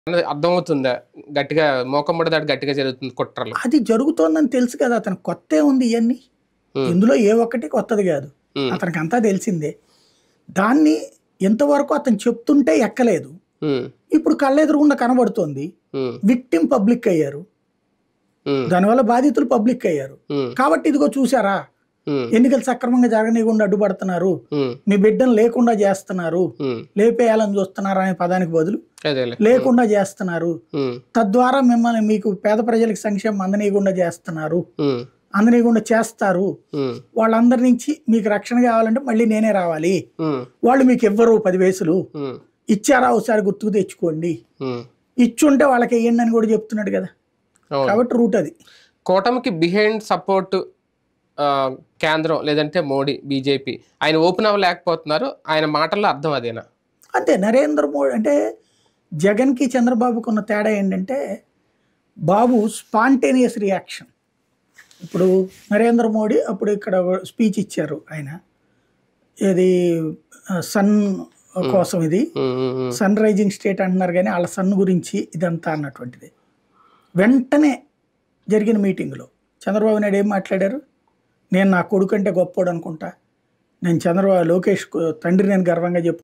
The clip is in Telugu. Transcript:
అన్నది అర్థమవుతుందా గట్టిగా మోకమ్మడి దాటి గట్టిగా జరుగుతుంది కుట్రలు అది జరుగుతోందని తెలుసు కదా అతను కొత్త ఉంది ఇవన్నీ ఉమ్, ఇందులో ఏ ఒక్కటి కొత్తది కాదు ఉమ్, అతనికి అంతా తెలిసిందే దాన్ని ఎంతవరకు అతను చెప్తుంటే ఎక్కలేదు ఉమ్, ఇప్పుడు కళ్ళెదురుగుండా కనబడుతోంది ఉమ్, విక్టిమ్ పబ్లిక్ అయ్యారు ఉమ్, దానివల్ల బాధితులు పబ్లిక్ అయ్యారు ఉమ్, కాబట్టి ఇదిగో చూసారా ఉమ్, ఎన్నికలు సక్రమంగా జరగనీయకుండా అడ్డుపడుతున్నారు ఉమ్, మీ బిడ్డను లేకుండా చేస్తున్నారు ఉమ్, లేపేయాలని చూస్తున్నారు అనే పదానికి బదులు అదేలే లేకుండా చేస్తున్నారు ఉమ్, తద్వారా మిమ్మల్ని మీకు పేద ప్రజలకు సంక్షేమం అందనీయకుండా చేస్తున్నారు ఉమ్, అందనీయకుండా చేస్తారు ఉమ్, వాళ్ళందరి నుంచి మీకు రక్షణ కావాలంటే మళ్ళీ నేనే రావాలి ఉమ్, వాళ్ళు మీకు ఇవ్వరు పది వేసులు ఉమ్, ఇచ్చారా ఒకసారి గుర్తుకు తెచ్చుకోండి ఉమ్. ఇచ్చుంటే వాళ్ళకి వేయండి అని కూడా చెప్తున్నాడు కదా అవును కాబట్టి రూట్ అది కూటమికి బిహైండ్ సపోర్ట్ కేంద్రం లేదంటే మోడీ బీజేపీ ఆయన ఓపెన్ అవ్వలేకపోతున్నారు ఆయన మాటల్లో అర్థం అదేనా అంతే నరేంద్ర మోడీ అంటే జగన్కి చంద్రబాబుకు ఉన్న తేడా ఏంటంటే బాబు స్పాంటేనియస్ రియాక్షన్ ఇప్పుడు నరేంద్ర మోడీ అప్పుడు ఇక్కడ స్పీచ్ ఇచ్చారు ఆయన ఇది సన్ కోసం ఇది um, um, um, sun rising state అంటున్నారు కానీ వాళ్ళ సన్ గురించి ఇదంతా అన్నటువంటిది వెంటనే జరిగిన మీటింగ్లో చంద్రబాబు నాయుడు ఏం మాట్లాడారు నేను నా కొడుకు అంటే గొప్పోడు అనుకుంటా నేను చంద్రబాబు లోకేష్ కు- తండ్రి నేను గర్వంగా చెప్పు